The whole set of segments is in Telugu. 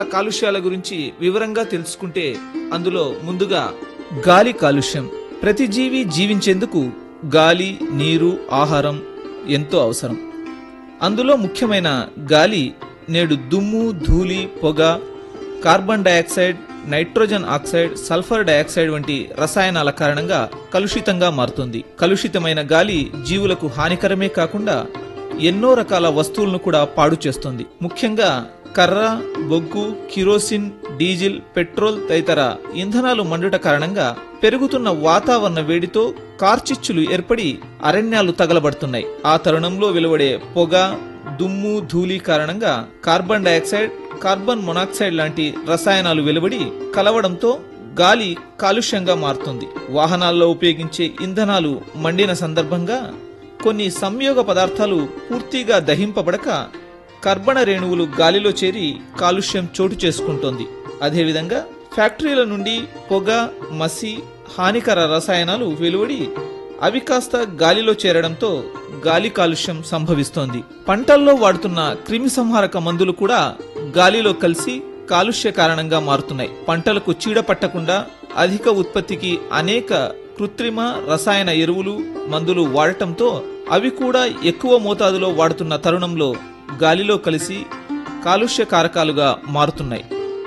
కాలుష్యాల గురించి వివరంగా తెలుసుకుంటే అందులో ముందుగా గాలి కాలుష్యం ప్రతి జీవి జీవించేందుకు గాలి నీరు ఆహారం ఎంతో అవసరం అందులో ముఖ్యమైన గాలి నేడు దుమ్ము ధూళి పొగ carbon dioxide nitrogen oxide sulphur dioxide వంటి రసాయనాల కారణంగా కలుషితంగా మారుతుంది కలుషితమైన గాలి జీవులకు హానికరమే కాకుండా ఎన్నో రకాల వస్తువులను కూడా పాడు చేస్తుంది ముఖ్యంగా కర్ర బొగ్గు కిరోసిన్ డీజిల్ పెట్రోల్ తదితర ఇంధనాలు మండుట కారణంగా పెరుగుతున్న వాతావరణ వేడితో కార్చిచ్చులు ఏర్పడి అరణ్యాలు తగలబడుతున్నాయి ఆ తరుణంలో వెలువడే పొగ దుమ్ము ధూళి కారణంగా కార్బన్ డయాక్సైడ్ కార్బన్ మొనాక్సైడ్ లాంటి రసాయనాలు వెలువడి కలవడంతో గాలి కాలుష్యంగా మారుతుంది వాహనాల్లో ఉపయోగించే ఇంధనాలు మండిన సందర్భంగా కొన్ని సంయోగ పదార్థాలు పూర్తిగా దహింపబడక కర్బన రేణువులు గాలిలో చేరి కాలుష్యం చోటు చేసుకుంటోంది అదేవిధంగా ఫ్యాక్టరీల నుండి పొగ మసి హానికర రసాయనాలు వెలువడి అవి కాస్త గాలిలో చేరడంతో గాలి కాలుష్యం సంభవిస్తోంది పంటల్లో వాడుతున్న క్రిమి సంహారక మందులు కూడా గాలిలో కలిసి కాలుష్య కారణంగా మారుతున్నాయి పంటలకు చీడ పట్టకుండా అధిక ఉత్పత్తికి అనేక కృత్రిమ రసాయన ఎరువులు మందులు వాడటంతో అవి కూడా ఎక్కువ మోతాదులో వాడుతున్న తరుణంలో గాలిలో కలిసి కాలుష్య కారకాలుగా మారుతున్నాయి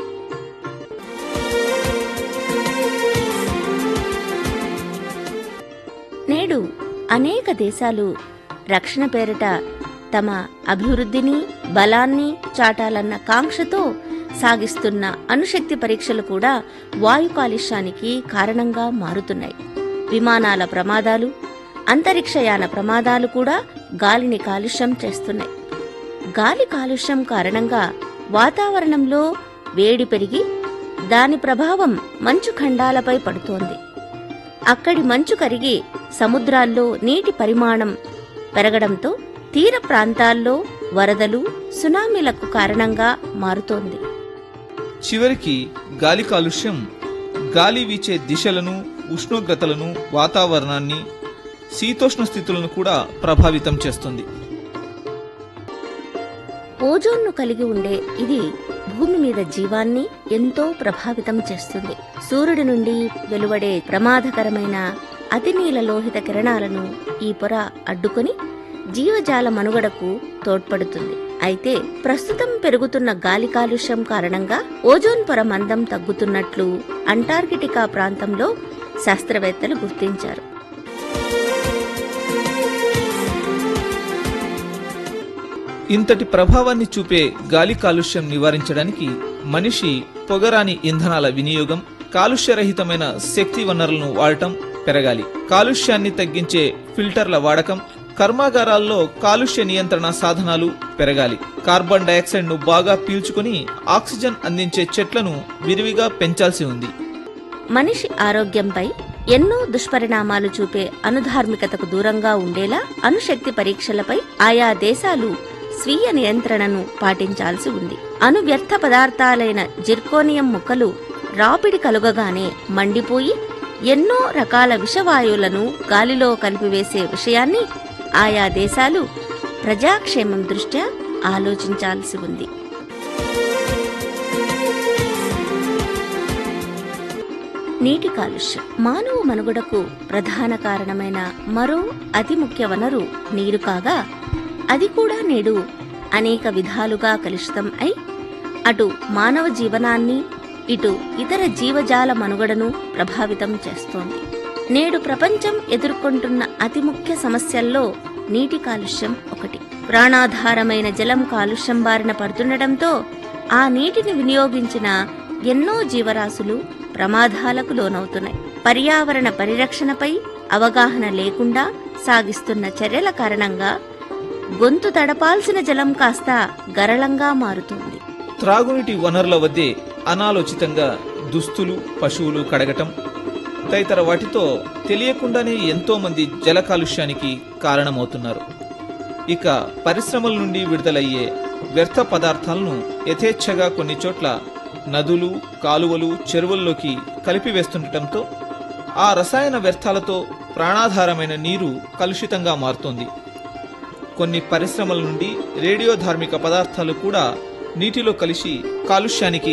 నేడు అనేక దేశాలు రక్షణ పేరిట తమ అభివృద్ధిని బలాన్ని చాటాలన్న కాంక్షతో సాగిస్తున్న అణుశక్తి పరీక్షలు కూడా వాయు కాలుష్యానికి కారణంగా మారుతున్నాయి విమానాల ప్రమాదాలు అంతరిక్షయాన ప్రమాదాలు కూడా గాలిని కాలుష్యం చేస్తున్నాయి గాలి కాలుష్యం కారణంగా వాతావరణంలో వేడి పెరిగి దాని ప్రభావం మంచు ఖండాలపై పడుతోంది అక్కడి మంచు కరిగి సముద్రాల్లో నీటి పరిమాణం పెరగడంతో తీర ప్రాంతాల్లో వరదలు సునామీలకు కారణంగా మారుతోంది చివరికి గాలి కాలుష్యం గాలి వీచే దిశలను ఉష్ణోగ్రతలను వాతావరణాన్ని శీతోష్ణ స్థితులను కూడా ప్రభావితం చేస్తుంది ఓజోన్ను కలిగి ఉండే ఇది భూమి మీద జీవాన్ని ఎంతో ప్రభావితం చేస్తుంది సూర్యుడి నుండి వెలువడే ప్రమాదకరమైన అతినీల లోహిత కిరణాలను ఈ పొర అడ్డుకొని జీవజాల మనుగడకు తోడ్పడుతుంది అయితే ప్రస్తుతం పెరుగుతున్న గాలి కాలుష్యం కారణంగా ఓజోన్ పొర మందం తగ్గుతున్నట్లు అంటార్కిటికా ప్రాంతంలో శాస్త్రవేత్తలు గుర్తించారు ఇంతటి ప్రభావాన్ని చూపే గాలి కాలుష్యం నివారించడానికి మనిషి పొగరాని ఇంధనాల వినియోగం కాలుష్యరహితమైన శక్తి వనరులను వాడటం పెరగాలి కాలుష్యాన్ని తగ్గించే ఫిల్టర్ల వాడకం కర్మాగారాల్లో కాలుష్య నియంత్రణ సాధనాలు పెరగాలి కార్బన్ డయాక్సైడ్ ను బాగా పీల్చుకుని ఆక్సిజన్ అందించే చెట్లను విరివిగా పెంచాల్సి ఉంది మనిషి ఆరోగ్యంపై ఎన్నో దుష్పరిణామాలు చూపే అనుధార్మికతకు దూరంగా ఉండేలా అణుశక్తి పరీక్షలపై ఆయా దేశాలు స్వీయ నియంత్రణను పాటించాల్సి ఉంది అణు వ్యర్థ పదార్థాలైన జిర్కోనియం ముక్కలు రాపిడి కలుగగానే మండిపోయి ఎన్నో రకాల విషవాయువులను గాలిలో కలిపివేసే విషయాన్ని ఆయా దేశాలు ప్రజాక్షేమం దృష్ట్యా ఆలోచించాల్సి ఉంది నీటి కాలుష్యం మానవ మనుగడకు ప్రధాన కారణమైన మరో అతి ముఖ్య వనరు నీరు కాగా అది కూడా నేడు అనేక విధాలుగా కలుషితం అయి అటు మానవ జీవనాన్ని ఇటు ఇతర జీవజాల మనుగడను ప్రభావితం చేస్తోంది నేడు ప్రపంచం ఎదుర్కొంటున్న అతి ముఖ్య సమస్యల్లో నీటి కాలుష్యం ఒకటి ప్రాణాధారమైన జలం కాలుష్యం బారిన పడుతుండటంతో ఆ నీటిని వినియోగించిన ఎన్నో జీవరాశులు ప్రమాదాలకు లోనవుతున్నాయి పర్యావరణ పరిరక్షణపై అవగాహన లేకుండా సాగిస్తున్న చర్యల కారణంగా గొంతు తడపాల్సిన జలం కాస్త గరళంగా మారుతుంది త్రాగునీటి వనరుల వద్దే అనాలోచితంగా దుస్తులు పశువులు కడగటం తదితర వాటితో తెలియకుండానే ఎంతో మంది జల కాలుష్యానికి కారణమవుతున్నారు ఇక పరిశ్రమల నుండి విడుదలయ్యే వ్యర్థ పదార్థాలను యథేచ్ఛగా కొన్ని చోట్ల నదులు కాలువలు చెరువుల్లోకి కలిపివేస్తుండటంతో ఆ రసాయన వ్యర్థాలతో ప్రాణాధారమైన నీరు కలుషితంగా మారుతోంది కొన్ని పరిశ్రమల నుండి రేడియో ధార్మిక పదార్థాలు కూడా నీటిలో కలిసి కాలుష్యానికి